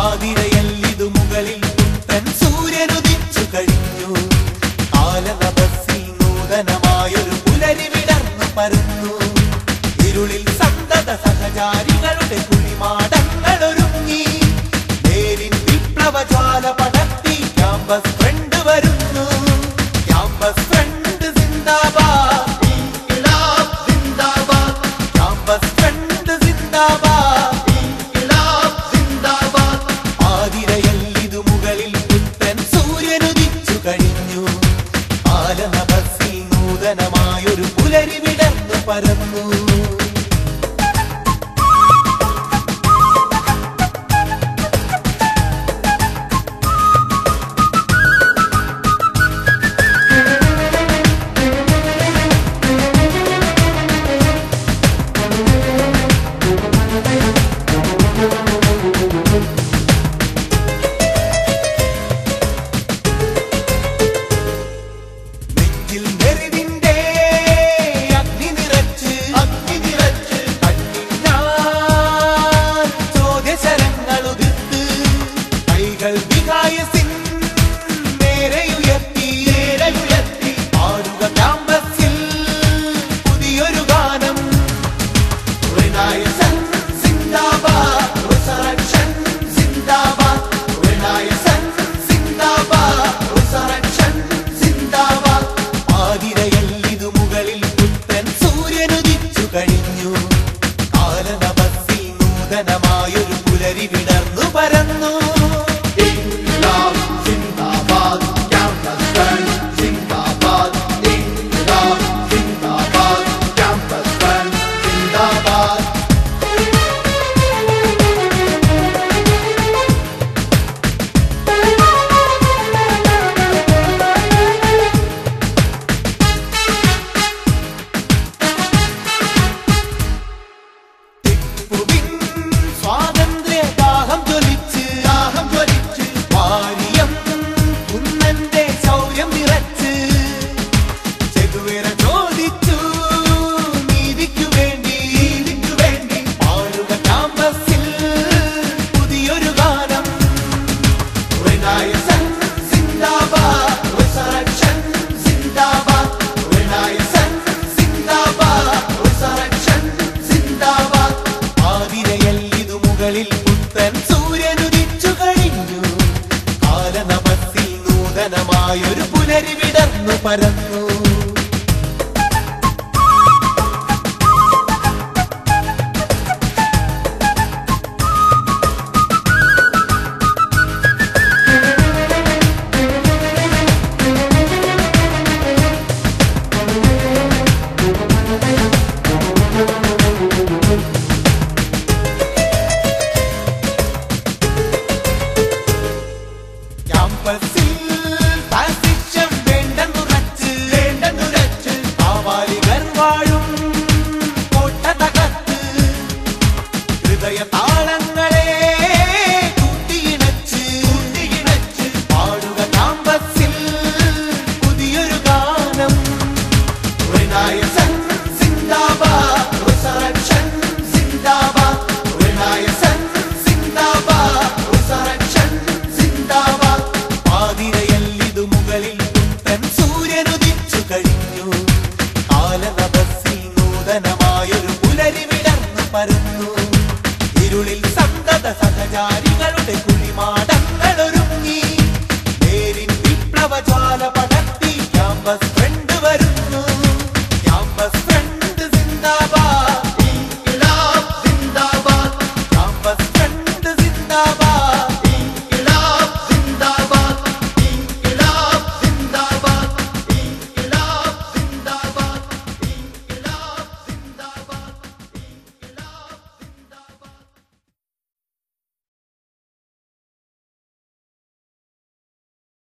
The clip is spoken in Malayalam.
ആതിരയല്ലിതു മുകളിൽ പുത്തൻ സൂര്യനുദിച്ചു കഴിഞ്ഞു കാലതപസ്സിൽ നൂതനമായൊരു പുലരി വിടർന്നു പരന്നു ഇരുളിൽ സന്തത സഹചാരികളുടെ കുഴിമാടങ്ങൾ ഒരുങ്ങി നേരിൻ വിപ്ലവജ്വാല പടർത്തി ക്യാമ്പസ് ഫ്രണ്ട് വരുന്നു ക്യാമ്പസ് ഫ്രണ്ട് സിന്ദാബാദ് ഇൻകിലാബ് സിന്ദാബാദ് ക്യാമ്പസ് ഫ്രണ്ട് സിന്ദാബാദ് ഇൻകിലാബ് സിന്ദാബാദ് ആതിരയല്ലിതു മുകളിൽ പുത്തൻ സൂര്യനുദിച്ചു കഴിഞ്ഞു കാലനഭസിൽ നൂതനമായൊരു പുലരി വിടർന്നു പരന്നു നെഞ്ചിൽ നെറിവിന്റെ അഗ്നി നിറച്ച് അഗ്നി നിറച്ച് കണ്ണിനാൽ ചോദ്യശരങ്ങൾ ഉതിർത്ത് കൈകൾ വികായസിൻ നേരെയുയർത്തി നേരെയുയർത്തി പാടുക ക്യാമ്പസിൽ പുതിയൊരു ഗാനം വിനായകൻ സിന്ദാബാദ് റിസറക്ഷൻ സിന്ദാബാദ് വിനായകൻ സിന്ദാബാദ് റിസറക്ഷൻ സിന്ദാബാദ് ആതിരയല്ലിതു മുകളിൽ പുത്തൻ സൂര്യനുദിച്ചു കഴിഞ്ഞു കാലനഭസിൽ നൂതനമായൊരു പുലരി വിടർന്നു പരന്നു ഇൻക്ലാബ് സിന്ദാബാദ് ക്യാമ്പസ് ഫ്രണ്ട് സിന്ദാബാദ് ഇൻക്ലാബ് സിന്ദാബാദ് ക്യാമ്പസ് ഫ്രണ്ട് സിന്ദാബാദ് ടിപ്പുവിൻ സ്വാതന്ത്ര്യ ദാഹം ജ്വലിച്ച് ദാഹം ജ്വലിച്ച് വാരിയം കുന്നന്റെ ശൗര്യം നിറച്ച് ചെകുവിര ചോദിച്ചു നീതിക്കു വേണ്ടി നീതിക്കു വേണ്ടി പാടുക ക്യാമ്പസിൽ പുതിയൊരു ഗാനം വിനായകൻ സിന്ദാബാദ് റിസറക്ഷൻ സിന്ദാബാദ് വിനായകൻ സിന്ദാബാദ് റിസറക്ഷൻ സിന്ദാബാദ് ആതിരയല്ലിതു മുകളിൽ പുത്തൻ സൂര്യനുദിച്ചു കഴിഞ്ഞു കാലനമസ്സിൽ നൂതനമായൊരു പുലരി വിടർന്നു പരന്നു ക്യാമ്പസിൽ ഫാസിസം വേണ്ടെന്നുറച്ച് വേണ്ടെന്നുറച്ച് കാവാലികർ വാഴും കോട്ട തകർത്ത് ഹൃദയ താളങ്ങളെ കൂട്ടിയിണച്ച് കൂട്ടിയിണച്ച് പാടുക ക്യാമ്പസിൽ പുതിയൊരു ഗാനം വിനായകൻ സിന്ദാബാദ് റിസറക്ഷൻ സിന്ദാബാദ് വിനായകൻ സിന്ദാബാദ് റിസറക്ഷൻ സിന്ദാബാദ് ആതിരയല്ലിതു മുകളിൽ പുത്തൻ സൂര്യനുദിച്ചു കഴിഞ്ഞു കാലനഭസിൽ നൂതനമായൊരു പുലരി വിടർന്നു പരന്നു ഇരുളിൽ സന്തത സഹചാരികളുടെ കുഴി